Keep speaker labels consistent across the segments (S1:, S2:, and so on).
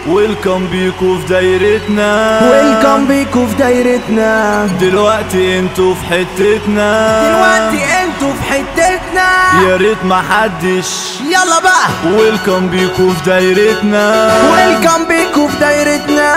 S1: ويلكم بيكو في دايرتنا
S2: ويلكم بيكو في دايرتنا
S1: دلوقتي انتوا في حتتنا
S2: دلوقتي انتوا في حتتنا
S1: يا ريت ما حدش
S2: يلا بقى
S1: ويلكم بيكو في دايرتنا
S2: ويلكم بيكو في دايرتنا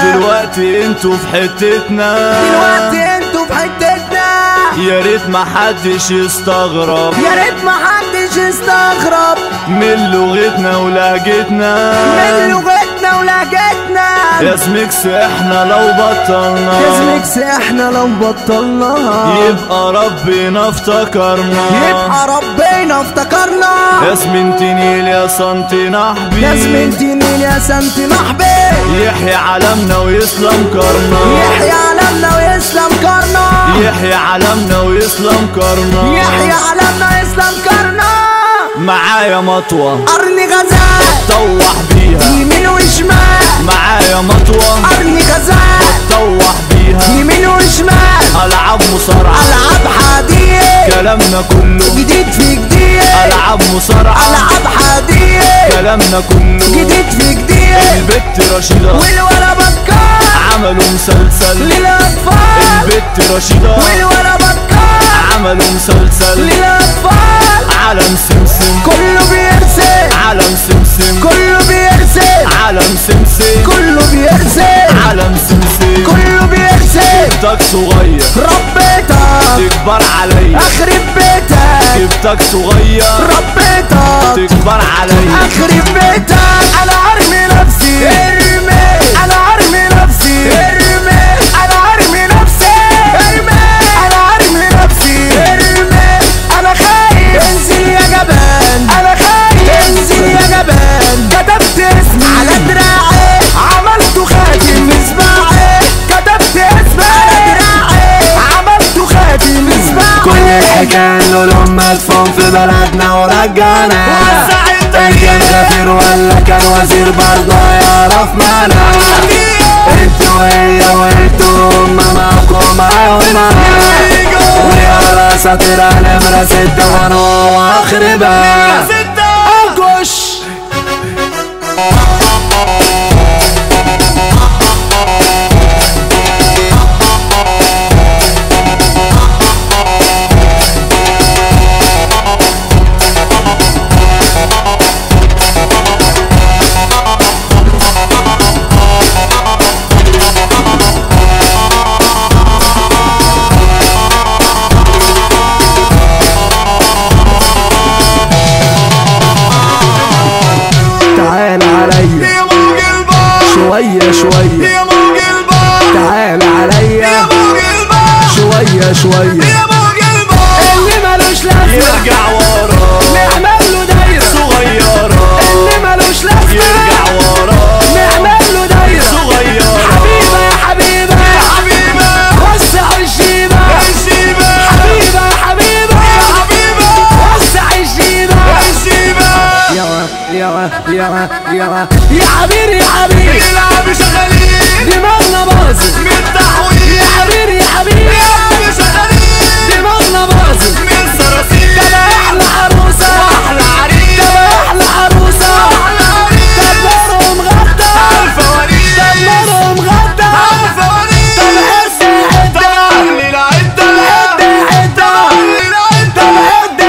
S1: دلوقتي انتوا في حتتنا
S2: دلوقتي انتوا في حتتنا
S1: يا ريت ما حدش يستغرب
S2: يا ريت ما حدش يستغرب
S1: من لغتنا ولهجتنا
S2: من لغتنا ولهجتنا
S1: يا سميكس احنا لو بطلنا
S2: يا زميكس احنا لو بطلناها
S1: يبقى ربنا افتكرنا
S2: يبقى ربنا افتكرنا
S1: يا سمنتنيل يا سنتي نحبي
S2: يا زميلتي مين يا سنت محبي
S1: يحيى علمنا ويسلم كرنا
S2: يحيى علمنا ويسلم كرنا
S1: يحيى علمنا ويسلم كرنا
S2: يحيى علمنا ويسلم كرنا
S1: معايا مطوة
S2: قرن غزال
S1: طوح بيها
S2: يمين وشمال
S1: معايا مطوة
S2: قرن غزال
S1: طوح بيها
S2: يمين وشمال
S1: ألعاب مصارعة
S2: العاب حديد
S1: كلامنا كله
S2: جديد في جديد
S1: ألعاب مصارعة
S2: العاب حديد
S1: كلامنا كله
S2: جديد في جديد
S1: البت رشيدة
S2: والولا بكار
S1: عملوا مسلسل
S2: للاطفال
S1: البت رشيدة
S2: والولا بكار
S1: عملوا مسلسل
S2: للاطفال
S1: عالم سمسم
S2: كله بيرسم
S1: عالم سمسم
S2: كله بيرسم
S1: عالم سمسم
S2: كله بيرسم
S1: عالم سمسم
S2: كله بيرسم
S1: جبتك صغير
S2: ربيتك
S1: تكبر عليا
S2: اخرب بيتك
S1: جبتك صغير
S2: ربيتك
S1: تكبر عليا
S2: اخرب بيتك انا ارمي نفسي ارمي انا ارمي نفسي ارمي انا ارمي نفسي ارمي انا ارمي نفسي ارمي انا خايف انزل يا جبان انا خايف انزل يا جبان كتبت اسمي على دراعي عملته خاتم مصباعي كتبت اسمي على دراعي عملته خاتم مصباعي
S3: كل الحكاية له لما تفهم في بلدنا ورجعنا إن كان سفير ولا كان وزير برضه يعرف معنا انت وهي وانتوا هما معاكم معاهما ويا اساطير نمرة ستة وانا واخربها
S2: انكش تعال عليا شوية شوية تعال عليا شوية شوية اللي ملوش لازمة
S1: يرجع ورا
S2: نعمل له دايرة
S1: صغيرة
S2: اللي ملوش لازمة
S1: يرجع ورا
S2: نعمل له دايرة
S1: صغيرة
S2: حبيبة يا حبيبة وسع الجيبة حبيبة يا حبيبة وسع الجيبة يا يا يا يا يا حبيبي يا حبيبي دماغنا باظت يا حبيبي يا حبيبي دماغنا باظت طب احلى عروسة احلى عريس طب احلى عروسة طب نارهم غدا طب نارهم غدا طب حس حدة طب حد حدة طب حد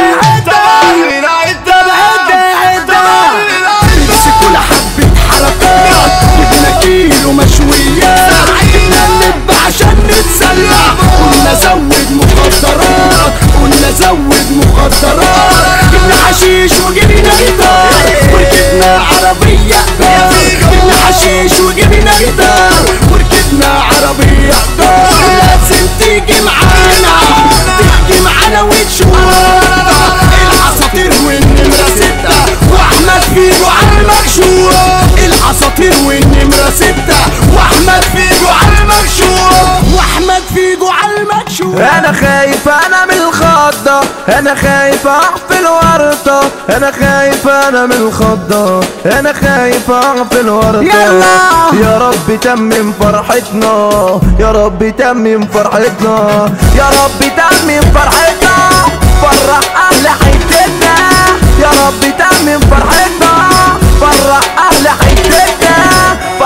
S2: حدة طب حد حدة بس كل حبة حركات جبنا كيلو مشويات جبنا اللب عشان نتسلى قلنا زود مخدرات قلنا زود مخدرات جبنا حشيش وجبنا جيتار وركبنا عربية قدار جبنا حشيش وجبنا جيتار وركبنا عربية قدار لازم تيجي معانا تيجي معانا وتشوف العصافير والنمرة ستة واحمد فيجو على المكشوف العصافير والنمرة ستة واحمد فيجو على المكشوف واحمد فيجو على المكشوف
S4: انا خايف انا من الخضة انا خايف اقع في الورطة انا خايف انا من الخضة انا خايف اقع في الورطة
S2: يلا.
S4: يا رب تمم فرحتنا يا رب تمم فرحتنا يا رب تمم فرحتنا فرح اهل حتتنا يا رب تمم فرحتنا فرح اهل حتتنا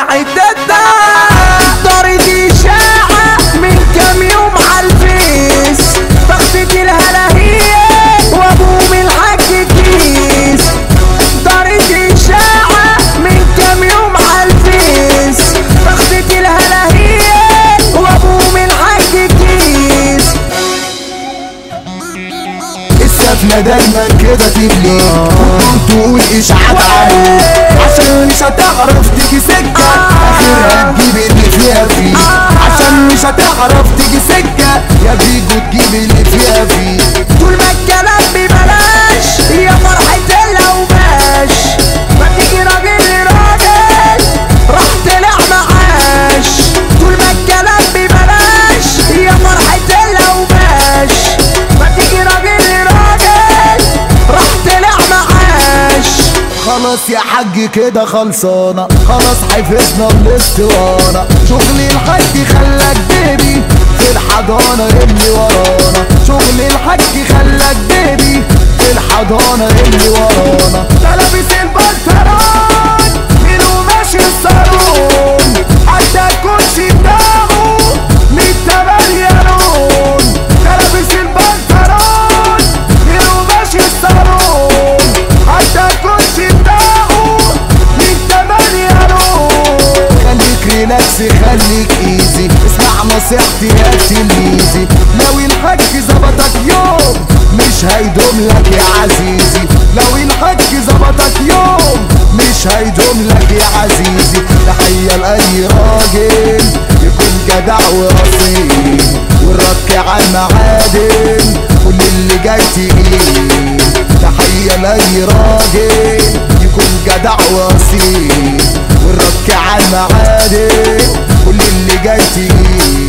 S4: حتتنا دارت اشاعة من كام يوم عالفيس بختة الهلاهية وابوم الحاج كيس دارت اشاعة من كام يوم عالفيس بختة الهلاهية وابوم الحاج كيس
S3: السفلة دايما كده تبلي وتقوم تقول اشاعات عليه عشان مش هتعرف تيجي سكة اخرها تجيب اللي فيها فيه عشان مش هتعرف تيجي سكة يا فيجو تجيب اللي فيها فيه
S4: طول ما الكلام ببلاش يا فرحة الأوباش ما تيجي راجل لراجل راح طلع معاش طول ما الكلام ببلاش يا فرحة الأوباش ما تيجي راجل لراجل راح طلع معاش
S3: خلاص يا حاج كده خلصانة خلاص حفظنا الاسطوانة شغل الحاج خلاك بيبي في الحضانة اللي ورانا شغل الحاج خلاك بيبي في الحضانة اللي ورانا
S4: ده لابس البنطلون من قماش الصالون حتى الكوتشي بتاعه من تمانية لون ده لابس البنطلون من قماش الصالون حتى الكوتشي بتاعه من تمانية لون
S3: خليك ريلاكس خليك ايزي اسمع نصيحتي يا تلميذي لو الحاج ظبطك يوم مش هيدوم لك يا عزيزي لو الحاج ظبطك يوم مش هيدوم لك يا عزيزي تحية لأي راجل يكون جدع وأصيل والرك على المعادن كل اللي جاي تقيل تحية لأي راجل يكون جدع وأصيل والرك على المعادن كل اللي جاي تقيل